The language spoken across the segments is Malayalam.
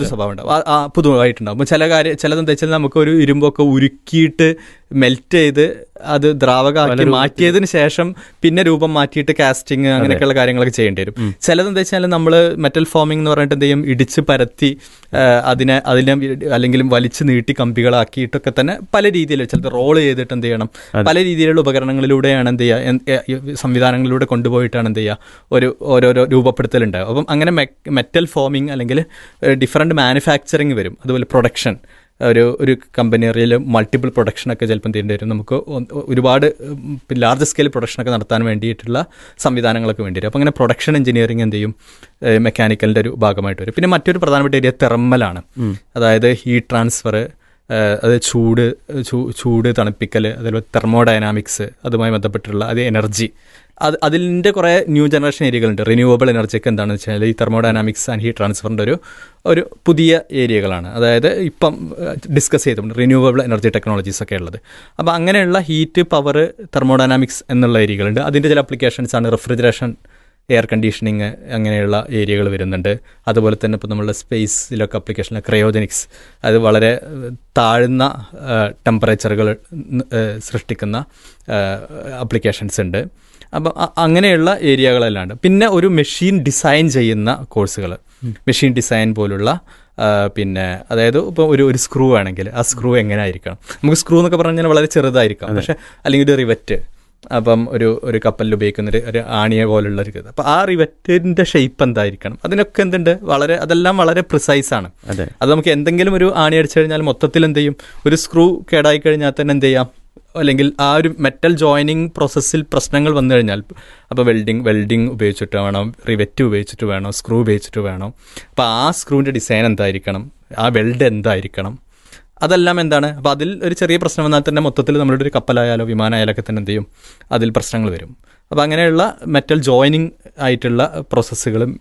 പുതു സ്വഭാവം ഉണ്ടാവും ആ- ആ പുതുവായിട്ടുണ്ടാവും അപ്പോൾ ചില കാര്യം ചിലതെന്താ വെച്ചാൽ നമുക്ക് ഒരു ഇരുമ്പൊക്കെ ഉരുക്കിയിട്ട് മെൽറ്റ് ചെയ്ത് അത് ദ്രാവകമാക്കി മാറ്റിയതിന് ശേഷം പിന്നെ രൂപം മാറ്റിയിട്ട് കാസ്റ്റിംഗ് അങ്ങനെയൊക്കെയുള്ള കാര്യങ്ങളൊക്കെ ചെയ്യേണ്ടി വരും ചിലതെന്താ വെച്ചാൽ നമ്മൾ മെറ്റൽ ഫോമിംഗ് എന്ന് പറഞ്ഞിട്ട് എന്ത് ചെയ്യും ഇടിച്ച് പരത്തി ആ, അതിനെ അതിനെ അല്ലെങ്കിൽ വലിച്ചു നീട്ടി കമ്പികളാക്കിയിട്ടൊക്കെ തന്നെ പല രീതിയിൽ ചിലത് റോൾ ചെയ്തിട്ട് എന്ത് ചെയ്യണം പല രീതിയിലുള്ള ഉപകരണങ്ങളിലൂടെയാണ് എന്ത് ചെയ്യുക എന്ത് ഈ സംവിധാനങ്ങളിലൂടെ കൊണ്ടുപോയിട്ടാണ് എന്ത് ചെയ്യുക ഒരു ഓരോരോ രൂപപ്പെടുത്തലുണ്ടാവും അപ്പം അങ്ങനെ മെറ്റൽ ഫോമിംഗ് അല്ലെങ്കിൽ ഡിഫറെൻറ്റ് മാനുഫാക്ചറിങ് വരും അതുപോലെ പ്രൊഡക്ഷൻ ഒരു ഒരു കമ്പനിയിൽ മൾട്ടിപ്പിൾ പ്രൊഡക്ഷനൊക്കെ ചിലപ്പം തീരേണ്ടി വരും നമുക്ക് ഒ- ഒരുപാട് ലാർജ് സ്കെയിൽ പ്രൊഡക്ഷനൊക്കെ നടത്താൻ വേണ്ടിയിട്ടുള്ള സംവിധാനങ്ങളൊക്കെ വേണ്ടി വരും അപ്പോൾ അങ്ങനെ പ്രൊഡക്ഷൻ എഞ്ചിനീയറിംഗ് എന്ത് ചെയ്യും മെക്കാനിക്കലിൻ്റെ ഒരു ഭാഗമായിട്ട് വരും പിന്നെ മറ്റൊരു പ്രധാനപ്പെട്ട ഏരിയ തെർമലാണ് അതായത് ഹീറ്റ് ട്രാൻസ്ഫർ അത് ചൂട് ചൂ- ചൂട് തണുപ്പിക്കൽ അതുപോലെ തെർമോഡൈനാമിക്സ് അതുമായി ബന്ധപ്പെട്ടുള്ള അത് എനർജി അത് അതിൻ്റെ കുറേ ന്യൂ ജനറേഷൻ ഏരിയകളുണ്ട് റിന്യൂവബിൾ എനർജിക്ക് എന്താണെന്ന് വെച്ചാൽ ഈ തെർമോഡൈനാമിക്സ് ആൻഡ് ഹീറ്റ് ട്രാൻസ്ഫറിൻ്റെ ഒരു ഒരു പുതിയ ഏരിയകളാണ് അതായത് ഇപ്പം ഡിസ്കസ് ചെയ്തിട്ടുണ്ട് റിന്യൂവബിൾ എനർജി ടെക്നോളജീസ് ഒക്കെ ഉള്ളത് അപ്പോൾ അങ്ങനെയുള്ള ഹീറ്റ് പവർ തെർമോഡൈനാമിക്സ് എന്നുള്ള ഏരിയകളുണ്ട് അതിൻ്റെ ചില അപ്ലിക്കേഷൻസ് ആണ് റെഫ്രിജറേഷൻ എയർ കണ്ടീഷനിങ് അങ്ങനെയുള്ള ഏരിയകൾ വരുന്നുണ്ട് അതുപോലെ തന്നെ ഇപ്പോൾ നമ്മളുടെ സ്പേസിലൊക്കെ അപ്ലിക്കേഷനിൽ ക്രയോജനിക്സ് അത് വളരെ ഏഹ്, താഴ്ന്ന ടെമ്പറേച്ചറുകൾ സൃഷ്ടിക്കുന്ന അപ്ലിക്കേഷൻസ് ഉണ്ട് അപ്പം അ- അങ്ങനെയുള്ള ഏരിയകളെല്ലാം ഉണ്ട് പിന്നെ ഒരു മെഷീൻ ഡിസൈൻ ചെയ്യുന്ന കോഴ്സുകൾ മെഷീൻ ഡിസൈൻ പോലുള്ള ആ, പിന്നെ അതായത് ഇപ്പോൾ ഒരു ഒരു സ്ക്രൂ ആണെങ്കിൽ ആ സ്ക്രൂ എങ്ങനെ ആയിരിക്കണം നമുക്ക് സ്ക്രൂ എന്നൊക്കെ പറഞ്ഞാൽ വളരെ ചെറുതായിരിക്കാം പക്ഷെ അല്ലെങ്കിൽ ഒരു റിവറ്റ് അപ്പം ഒരു ഒരു കപ്പലിൽ ഉപയോഗിക്കുന്ന ഒരു- ഒരു ആണിയെ പോലുള്ള ഒരു ഇത് അപ്പം ആ റിവറ്റിൻ്റെ ഷേപ്പ് എന്തായിരിക്കണം അതിനൊക്കെ എന്തുണ്ട് വളരെ അതെല്ലാം വളരെ പ്രിസൈസ് ആണ് അതെ അത് നമുക്ക് എന്തെങ്കിലും ഒരു ആണി അടിച്ചു കഴിഞ്ഞാൽ മൊത്തത്തിൽ എന്ത് ചെയ്യും ഒരു സ്ക്രൂ കേടായി കഴിഞ്ഞാൽ തന്നെ എന്ത് ചെയ്യാം അല്ലെങ്കിൽ ആ ഒരു മെറ്റൽ ജോയിനിങ് പ്രോസസ്സിൽ പ്രശ്നങ്ങൾ വന്നു കഴിഞ്ഞാൽ അപ്പോൾ വെൽഡിങ് വെൽഡിങ് ഉപയോഗിച്ചിട്ട് വേണം റിവെറ്റ് ഉപയോഗിച്ചിട്ട് വേണം സ്ക്രൂ ഉപയോഗിച്ചിട്ട് വേണം അപ്പോൾ ആ സ്ക്രൂവിൻ്റെ ഡിസൈൻ എന്തായിരിക്കണം ആ വെൽഡ് എന്തായിരിക്കണം അതെല്ലാം എന്താണ് അപ്പോൾ അതിൽ ഒരു ചെറിയ പ്രശ്നം വന്നാൽ തന്നെ മൊത്തത്തിൽ നമ്മളുടെ ഒരു കപ്പലായാലോ വിമാനമായാലോ ഒക്കെ തന്നെ എന്ത് ചെയ്യും അതിൽ പ്രശ്നങ്ങൾ വരും അപ്പോൾ അങ്ങനെയുള്ള മെറ്റൽ ജോയിനിങ് ആയിട്ടുള്ള പ്രോസസ്സുകളും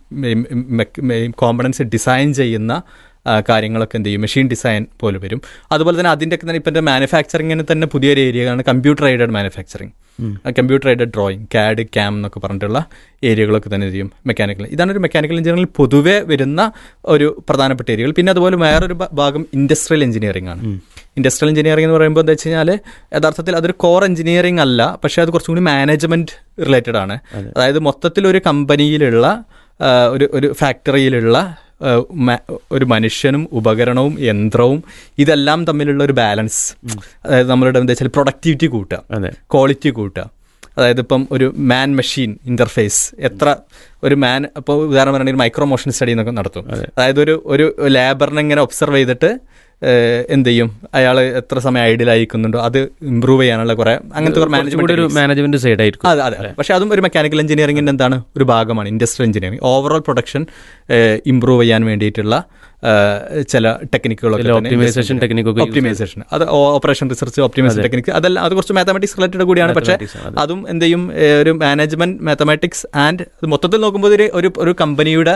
കോമ്പണൻസ് ഡിസൈൻ ചെയ്യുന്ന ആ, കാര്യങ്ങളൊക്കെ എന്ത് ചെയ്യും മെഷീൻ ഡിസൈൻ പോലെ വരും അതുപോലെ തന്നെ അതിൻ്റെ ഒക്കെ തന്നെ ഇപ്പം മാനുഫാക്ചറിങ്ങിന് തന്നെ പുതിയൊരു ഏരിയയാണ് computer aided manufacturing computer aided drawing CAD CAM എന്നൊക്കെ പറഞ്ഞിട്ടുള്ള ഏരിയകളൊക്കെ തന്നെ എന്ത് ചെയ്യും മെക്കാനിക്കൽ ഇതാണ് ഒരു മെക്കാനിക്കൽ എഞ്ചിനീയറിംഗിൽ പൊതുവെ വരുന്ന ഒരു പ്രധാനപ്പെട്ട ഏരിയകൾ പിന്നെ അതുപോലെ വേറൊരു ഭ- ഭാഗം ഇൻഡസ്ട്രിയൽ എഞ്ചിനീയറിംഗ് ആണ് ഇൻഡസ്ട്രിയൽ എഞ്ചിനീയറിംഗ് എന്ന് പറയുമ്പോൾ എന്താ വെച്ച് കഴിഞ്ഞാൽ യഥാർത്ഥത്തിൽ അതൊരു കോർ എഞ്ചിനീയറിംഗ് അല്ല പക്ഷേ അത് കുറച്ചും കൂടി മാനേജ്മെന്റ് റിലേറ്റഡ് ആണ് അതായത് മൊത്തത്തിൽ ഒരു കമ്പനിയിലുള്ള ആ, ഒരു ഒരു ഫാക്ടറിയിലുള്ള ആ, മ- ഒരു മനുഷ്യനും ഉപകരണവും യന്ത്രവും ഇതെല്ലാം തമ്മിലുള്ള ഒരു ബാലൻസ് അതായത് നമ്മളുടെ എന്താ വെച്ചാൽ പ്രൊഡക്ടിവിറ്റി കൂട്ടുക അതെ ക്വാളിറ്റി കൂട്ടുക അതായത് ഇപ്പം ഒരു മാൻ മെഷീൻ ഇന്റർഫേസ് എത്ര ഒരു മാൻ ഇപ്പോൾ ഉദാഹരണം പറയുകയാണെങ്കിൽ ഒരു മൈക്രോ മോഷൻ സ്റ്റഡി എന്നൊക്കെ നടത്തും അതായത് ഒരു ഒരു ലേബറിനെ ഇങ്ങനെ ഒബ്സർവ് ചെയ്തിട്ട് ഏഹ്, എന്ത് ചെയ്യും അയാൾ എത്ര സമയം ഐഡിയലായിരിക്കുന്നുണ്ടോ അത് ഇമ്പ്രൂവ് ചെയ്യാനുള്ള കുറെ അങ്ങനത്തെ കുറെ കുറച്ചുകൂടി ഒരു മാനേജ്മെന്റ് മാനേജ്മെന്റ് സൈഡ് ആയിരിക്കും അതെ അതെ പക്ഷെ അതും ഒരു മെക്കാനിക്കൽ എഞ്ചിനീയറിംഗിന്റെ എന്താണ് ഒരു ഭാഗമാണ് industrial engineering overall production improve ചെയ്യാൻ വേണ്ടിയിട്ടുള്ള ഏഹ്, ചില ടെക്നിക്കുകളൊക്കെ optimization technique ഒക്കെ use ഒപ്റ്റിമൈസേഷൻ അത് ഓപ്പറേഷൻ റിസർച്ച് ഒപ്റ്റിമൈസേഷൻ ടെക്നിക്ക് അതെല്ലാം അത് കുറച്ച് മാത്തമാറ്റിക്സ് റിലേറ്റഡ് കൂടിയാണ് പക്ഷേ അതും എന്ത് ചെയ്യും ഏഹ്, ഒരു മാനേജ്മെന്റ് മാത്തമാറ്റിക്സ് ആൻഡ് മൊത്തത്തിൽ നോക്കുമ്പോൾ ഒരു ഒരു ഒരു കമ്പനിയുടെ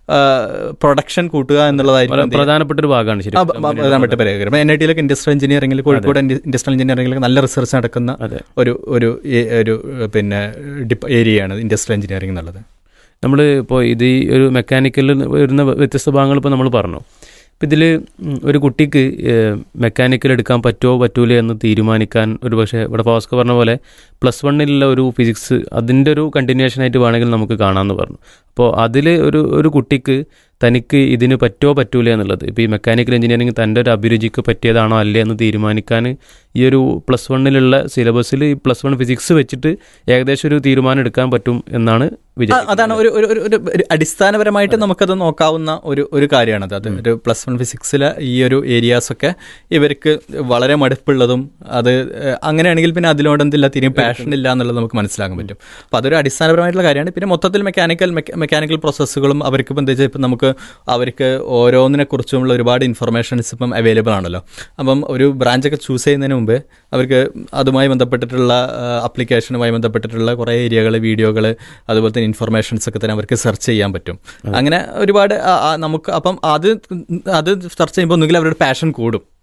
പ്രൊഡക്ഷൻ കൂട്ടുക എന്നുള്ളതായിരിക്കും എന്ത് ചെയ്യുക? പ്രധാനപ്പെട്ട ഒരു ഭാഗമാണ് ശരി ആ, ബ- ബ- പ്രധാനപ്പെട്ട പരിഹാരം എൻ ഐ ടിയിലൊക്കെ ഇൻഡസ്ട്രിയൽ എഞ്ചിനീയറിംഗിൽ കോഴിക്കോട് ഇൻഡസ്ട്രിയൽ എഞ്ചിനീയറിംഗിൽ നല്ല റിസർച്ച് നടക്കുന്ന അതെ. ഒരു ഒരു ഏ- ഒരു പിന്നെ ഡിപ് ഏരിയയാണ് ഇൻഡസ്ട്രിയൽ എഞ്ചിനീയറിംഗ് എന്നുള്ളത് നമ്മൾ ഇപ്പോൾ ഇത് ഈ ഒരു മെക്കാനിക്കലിൽ വരുന്ന വ്യത്യസ്ത ഭാഗങ്ങൾ ഇപ്പോൾ നമ്മൾ പറഞ്ഞു ഇപ്പം ഇതിൽ ഒരു കുട്ടിക്ക് മെക്കാനിക്കൽ എടുക്കാൻ പറ്റുമോ പറ്റൂലേ എന്ന് തീരുമാനിക്കാൻ ഒരു പക്ഷേ ഇവിടെ ഭാസ്കർ പറഞ്ഞ പോലെ പ്ലസ് വണ്ണിലുള്ള ഒരു ഫിസിക്സ് അതിൻ്റെ ഒരു കണ്ടിന്യൂഷൻ ആയിട്ട് വേണമെങ്കിൽ നമുക്ക് കാണാമെന്ന് പറഞ്ഞു അപ്പോൾ അതിൽ ഒരു ഒരു കുട്ടിക്ക് തനിക്ക് ഇതിന് പറ്റുമോ പറ്റൂലേ എന്നുള്ളത് ഇപ്പോൾ ഈ മെക്കാനിക്കൽ എഞ്ചിനീയറിംഗ് തൻ്റെ ഒരു അഭിരുചിക്ക് പറ്റിയതാണോ അല്ലേ എന്ന് തീരുമാനിക്കാൻ ഈ ഒരു പ്ലസ് വണ്ണിലുള്ള സിലബസിൽ ഈ പ്ലസ് വൺ ഫിസിക്സ് വെച്ചിട്ട് ഏകദേശം ഒരു തീരുമാനം എടുക്കാൻ പറ്റും എന്നാണ് ആ, വിചാരിക്കുന്നത് അതാണ് ഒരു ഒരു ഒരു- ഒരു ഒരു അടിസ്ഥാനപരമായിട്ട് നമുക്കത് നോക്കാവുന്ന ഒരു ഒരു കാര്യമാണത് അത് ഒരു പ്ലസ് വൺ ഫിസിക്സിലെ ഈ ഒരു ഏരിയാസ് ഒക്കെ ഇവർക്ക് വളരെ മടുപ്പുള്ളതും അത് ഏഹ്, അങ്ങനെയാണെങ്കിൽ പിന്നെ അതിനോട് എന്തില്ല തീരെ പാഷൻ ഇല്ല എന്നുള്ളത് നമുക്ക് മനസ്സിലാക്കാൻ പറ്റും അപ്പോൾ അതൊരു അടിസ്ഥാനപരമായിട്ടുള്ള കാര്യമാണ് പിന്നെ മൊത്തത്തിൽ മെക്കാനിക്കൽ മെക്കാനിക്കൽ പ്രോസസ്സുകളും അവർക്ക് ഇപ്പം എന്താ വെച്ചാൽ ഇപ്പം നമുക്ക് അവർക്ക് ഓരോന്നിനെ കുറിച്ചുമുള്ള ഒരുപാട് ഇൻഫർമേഷൻസ് ഇപ്പം അവൈലബിൾ ആണല്ലോ അപ്പം ഒരു ബ്രാഞ്ചൊക്കെ ചൂസ് ചെയ്യുന്നതിന് മുമ്പ് അവർക്ക് അതുമായി ബന്ധപ്പെട്ടിട്ടുള്ള അപ്ലിക്കേഷനുമായി ബന്ധപ്പെട്ടിട്ടുള്ള കുറേ ഏരിയകൾ വീഡിയോകൾ അതുപോലെ തന്നെ ഇൻഫർമേഷൻസ് ഒക്കെ തന്നെ അവർക്ക് സെർച്ച് ചെയ്യാൻ പറ്റും അങ്ങനെ ഒരുപാട് ആ, ആ, നമുക്ക് അപ്പം അത് അത് സെർച്ച് ചെയ്യുമ്പോൾ ഒന്നുകിൽ അവരുടെ പാഷൻ കൂടും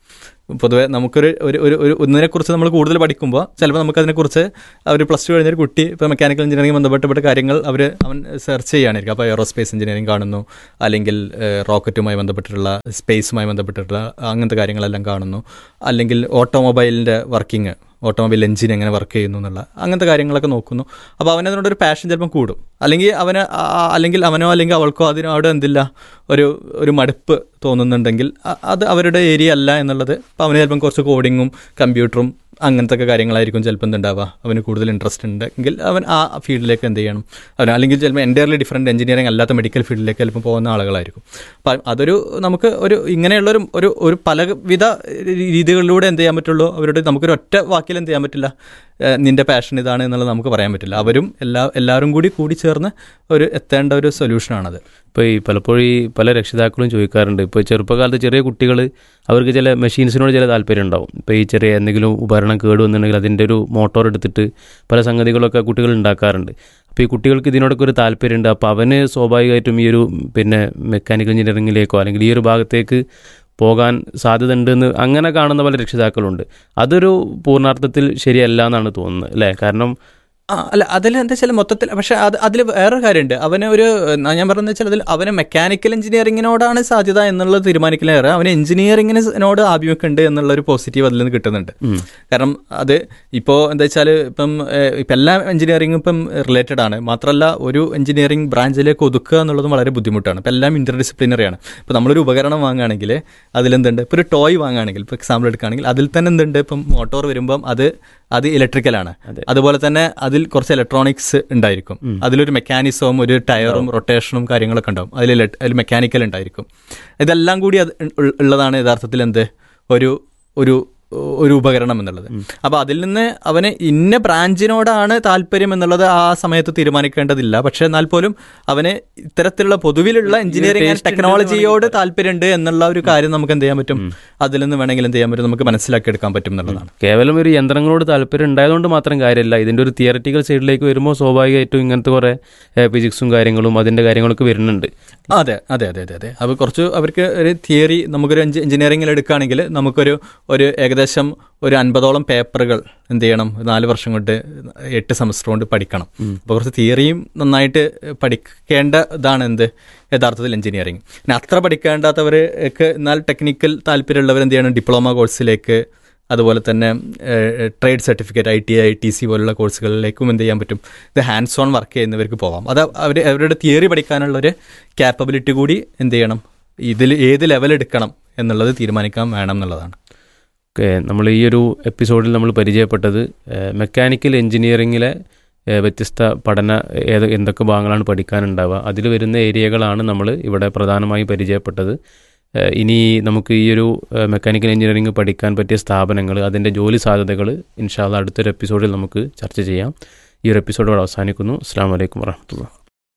പൊതുവെ നമുക്കൊരു ഒരു ഒരു ഒരു ഒന്നിനെക്കുറിച്ച് നമ്മൾ കൂടുതൽ പഠിക്കുമ്പോൾ ചിലപ്പോൾ നമുക്കതിനെക്കുറിച്ച് അവർ പ്ലസ് ടു കഴിഞ്ഞൊരു കുട്ടി ഇപ്പോൾ മെക്കാനിക്കൽ എഞ്ചിനീയറിംഗ് ബന്ധപ്പെട്ട കാര്യങ്ങൾ അവർ അവൻ സെർച്ച് ചെയ്യാനായിരിക്കും അപ്പോൾ എയറോസ്പേസ് എഞ്ചിനീയറിംഗ് കാണുന്നു അല്ലെങ്കിൽ റോക്കറ്റുമായി ബന്ധപ്പെട്ടിട്ടുള്ള സ്പേസുമായി ബന്ധപ്പെട്ടിട്ടുള്ള അങ്ങനത്തെ കാര്യങ്ങളെല്ലാം കാണുന്നു അല്ലെങ്കിൽ ഓട്ടോമൊബൈലിൻ്റെ വർക്കിംഗ് ഓട്ടോമൊബൈൽ എഞ്ചിൻ എങ്ങനെ വർക്ക് ചെയ്യുന്നു എന്നുള്ള അങ്ങനത്തെ കാര്യങ്ങളൊക്കെ നോക്കുന്നു അപ്പോൾ അവനതിനോടൊരു പാഷൻ ചിലപ്പം കൂടും അല്ലെങ്കിൽ അവന് ആ- ആ- അല്ലെങ്കിൽ അവനോ അല്ലെങ്കിൽ അവൾക്കോ അതിനോട് എന്തില്ല ഒരു ഒരു മടുപ്പ് തോന്നുന്നുണ്ടെങ്കിൽ അ- അത് അവരുടെ ഏരിയ അല്ല എന്നുള്ളത് അപ്പോൾ അവന് ചിലപ്പം കുറച്ച് കോഡിങ്ങും കമ്പ്യൂട്ടറും അങ്ങനത്തെ ഒക്കെ കാര്യങ്ങളായിരിക്കും ചിലപ്പോൾ എന്തുണ്ടാവുക അവന് കൂടുതൽ ഇൻട്രസ്റ്റ് ഉണ്ടെങ്കിൽ അവൻ ആ ഫീൽഡിലേക്ക് എന്ത് ചെയ്യണം അവൻ അല്ലെങ്കിൽ ചിലപ്പോൾ എൻ്റയർലി ഡിഫറെൻറ്റ് എഞ്ചിനീയറിംഗ് അല്ലാത്ത മെഡിക്കൽ ഫീൽഡിലേക്ക് ചിലപ്പോൾ പോകുന്ന ആളുകളായിരിക്കും അപ്പം അതൊരു നമുക്ക് ഒരു ഇങ്ങനെയുള്ളൊരു ഒരു ഒരു പലവിധ രീതികളിലൂടെ എന്ത് ചെയ്യാൻ പറ്റുള്ളൂ അവരുടെ നമുക്കൊരു ഒറ്റ വാക്കിൽ എന്ത് ചെയ്യാൻ പറ്റില്ല ഏഹ് നിന്റെ പാഷൻ ഇതാണ് എന്നുള്ളത് നമുക്ക് പറയാൻ പറ്റില്ല അവരും എല്ലാ എല്ലാവരും കൂടി കൂടി ചേർന്ന് ഒരു എത്തേണ്ട ഒരു സൊല്യൂഷനാണത് ഇപ്പോൾ ഈ പലപ്പോഴും ഈ പല രക്ഷിതാക്കളും ചോദിക്കാറുണ്ട് ഇപ്പോൾ ചെറുപ്പകാലത്ത് ചെറിയ കുട്ടികൾ അവർക്ക് ചില മെഷീൻസിനോട് ചില താല്പര്യം ഉണ്ടാവും ഇപ്പോൾ ഈ ചെറിയ എന്തെങ്കിലും ഉപകരണം കേടുവന്നുണ്ടെങ്കിൽ അതിൻ്റെ ഒരു മോട്ടോർ എടുത്തിട്ട് പല സംഗതികളൊക്കെ കുട്ടികൾ ഉണ്ടാക്കാറുണ്ട് അപ്പോൾ ഈ കുട്ടികൾക്ക് ഇതിനോടൊക്കെ ഒരു താല്പര്യമുണ്ട് അപ്പോൾ അവന് സ്വാഭാവികമായിട്ടും ഈ ഒരു പിന്നെ മെക്കാനിക്കൽ എഞ്ചിനീയറിംഗിലേക്കോ അല്ലെങ്കിൽ ഈ ഒരു ഭാഗത്തേക്ക് പോകാൻ സാധ്യത ഉണ്ടെന്ന് അങ്ങനെ കാണുന്ന പല രക്ഷിതാക്കളുണ്ട് അതൊരു പൂർണ്ണാർത്ഥത്തിൽ ശരിയല്ല എന്നാണ് തോന്നുന്നത് അല്ലേ കാരണം ആ അല്ല അതിൽ എന്താ വെച്ചാൽ മൊത്തത്തിൽ പക്ഷേ അത് അതിൽ വേറൊരു കാര്യമുണ്ട് അവന് ഒരു ന- ഞാൻ പറഞ്ഞത് വെച്ചാൽ അതിൽ അവന് മെക്കാനിക്കൽ എഞ്ചിനീയറിങ്ങിനോടാണ് സാധ്യത എന്നുള്ളത് തീരുമാനിക്കലേറെ അവന് എഞ്ചിനീയറിങ്ങിനോട് ആഭിമുഖ്യമുണ്ട് എന്നുള്ള ഒരു പോസിറ്റീവ് അതിൽ നിന്ന് കിട്ടുന്നുണ്ട് കാരണം അത് ഇപ്പോൾ എന്താ വെച്ചാൽ ഇപ്പം ഏഹ്, ഇപ്പം എല്ലാ എഞ്ചിനീയറിംഗും ഇപ്പം റിലേറ്റഡ് ആണ് മാത്രമല്ല ഒരു എഞ്ചിനീയറിംഗ് ബ്രാഞ്ചിലേക്ക് ഒതുക്കുക എന്നുള്ളതും വളരെ ബുദ്ധിമുട്ടാണ് ഇപ്പം എല്ലാം ഇന്റർ ഡിസിപ്ലിനറി ആണ് ഇപ്പം നമ്മളൊരു ഉപകരണം വാങ്ങുകയാണെങ്കിൽ അതിലെന്തുണ്ട് ഇപ്പോൾ ഒരു ടോയ് വാങ്ങുകയാണെങ്കിൽ ഇപ്പോൾ എക്സാമ്പിൾ എടുക്കുകയാണെങ്കിൽ അതിൽ തന്നെ എന്തുണ്ട് ഇപ്പം മോട്ടോർ വരുമ്പം അത് അത് ഇലക്ട്രിക്കലാണ് അതുപോലെ തന്നെ അതിൽ കുറച്ച് ഇലക്ട്രോണിക്സ് ഉണ്ടായിരിക്കും അതിലൊരു മെക്കാനിസവും ഒരു ടയറും റൊട്ടേഷനും കാര്യങ്ങളൊക്കെ ഉണ്ടാവും അതിൽ അതിൽ മെക്കാനിക്കൽ ഉണ്ടായിരിക്കും ഇതെല്ലാം കൂടി അത് ഉൾ- ഉള്ളതാണ് യഥാർത്ഥത്തിൽ എന്ത് ഒരു ഒരു ഒരു ഉപകരണം എന്നുള്ളത് അപ്പൊ അതിൽ നിന്ന് അവന് ഇന്ന ബ്രാഞ്ചിനോടാണ് താല്പര്യം എന്നുള്ളത് ആ സമയത്ത് തീരുമാനിക്കേണ്ടതില്ല പക്ഷെ എന്നാൽ പോലും അവന് ഇത്തരത്തിലുള്ള പൊതുവിലുള്ള എഞ്ചിനീയറിംഗ് ആൻഡ് ടെക്നോളജിയോട് താല്പര്യമുണ്ട് എന്നുള്ള ഒരു കാര്യം നമുക്ക് എന്ത് ചെയ്യാൻ പറ്റും അതിൽ നിന്ന് വേണമെങ്കിൽ എന്ത് ചെയ്യാൻ പറ്റും നമുക്ക് മനസ്സിലാക്കി എടുക്കാൻ പറ്റും എന്നുള്ളതാണ് കേവലം ഒരു യന്ത്രങ്ങളോട് താല്പര്യം ഉണ്ടായതുകൊണ്ട് മാത്രം കാര്യമില്ല ഇതിൻ്റെ ഒരു തിയററ്റിക്കൽ സൈഡിലേക്ക് വരുമ്പോൾ സ്വാഭാവികമായിട്ടും ഇങ്ങനത്തെ കുറേ ഫിസിക്സും കാര്യങ്ങളും അതിൻ്റെ കാര്യങ്ങളൊക്കെ വരുന്നുണ്ട് അതെ അതെ അതെ അതെ അതെ അപ്പോൾ കുറച്ച് അവർക്ക് ഒരു തിയറി നമുക്കൊരു എഞ്ചിനീയറിംഗിൽ എടുക്കുകയാണെങ്കിൽ നമുക്കൊരു ഒരു ഏകദേശം ഒരു അൻപതോളം പേപ്പറുകൾ എന്ത് ചെയ്യണം നാല് വർഷം കൊണ്ട് എട്ട് സെമസ്റ്റർ കൊണ്ട് പഠിക്കണം അപ്പോൾ കുറച്ച് തിയറിയും നന്നായിട്ട് പഠിക്കേണ്ട ഇതാണ് എന്ത് യഥാർത്ഥത്തിൽ എഞ്ചിനീയറിംഗ് പിന്നെ അത്ര പഠിക്കേണ്ടാത്തവർക്ക് എന്നാൽ ടെക്നിക്കൽ താല്പര്യമുള്ളവർ എന്ത് ചെയ്യണം ഡിപ്ലോമ കോഴ്സിലേക്ക് അതുപോലെ തന്നെ trade certificate I T I T C പോലുള്ള കോഴ്സുകളിലേക്കും എന്ത് ചെയ്യാൻ പറ്റും ഇത് ഹാൻഡ്സ് ഓൺ വർക്ക് ചെയ്യുന്നവർക്ക് പോവാം അത് അവർ അവരുടെ തിയറി പഠിക്കാനുള്ള ഒരു ക്യാപ്പബിലിറ്റി കൂടി എന്ത് ചെയ്യണം ഇതിൽ ഏത് ലെവൽ എടുക്കണം എന്നുള്ളത് തീരുമാനിക്കാൻ വേണം എന്നുള്ളതാണ് ഓക്കെ നമ്മൾ ഈ ഒരു എപ്പിസോഡിൽ നമ്മൾ പരിചയപ്പെട്ടത് മെക്കാനിക്കൽ എഞ്ചിനീയറിങ്ങിലെ ഏഹ്, വ്യത്യസ്ത പഠന ഏത് എന്തൊക്കെ ഭാഗങ്ങളാണ് പഠിക്കാനുണ്ടാവുക അതിൽ വരുന്ന ഏരിയകളാണ് നമ്മൾ ഇവിടെ പ്രധാനമായും പരിചയപ്പെട്ടത് ഏഹ്, ഇനി നമുക്ക് ഈ ഒരു ഏഹ്, മെക്കാനിക്കൽ എഞ്ചിനീയറിംഗ് പഠിക്കാൻ പറ്റിയ സ്ഥാപനങ്ങൾ അതിൻ്റെ ജോലി സാധ്യതകൾ ഇൻഷാല്ല അടുത്തൊരു എപ്പിസോഡിൽ നമുക്ക് ചർച്ച ചെയ്യാം ഈ ഒരു എപ്പിസോഡ് ഇവിടെ അവസാനിക്കുന്നു അസ്സാം വലൈക്കും വറഹമത്തുള്ള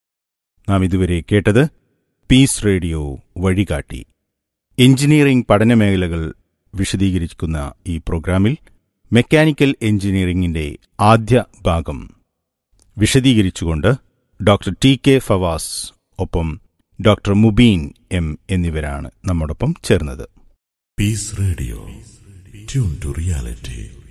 നാം ഇതുവരെ കേട്ടത് പീസ് റേഡിയോ വഴികാട്ടി എഞ്ചിനീയറിംഗ് പഠനമേഖലകൾ വിശദീകരിക്കുന്ന ഈ പ്രോഗ്രാമിൽ മെക്കാനിക്കൽ എഞ്ചിനീയറിംഗിന്റെ ആദ്യ ഭാഗം വിശദീകരിച്ചുകൊണ്ട് ഡോക്ടർ ടി കെ ഫവാസ് ഒപ്പം ഡോക്ടർ മുബീൻ എം എന്നിവരാണ് നമ്മോടൊപ്പം ചേർന്നത് Peace Radio. Tune to reality.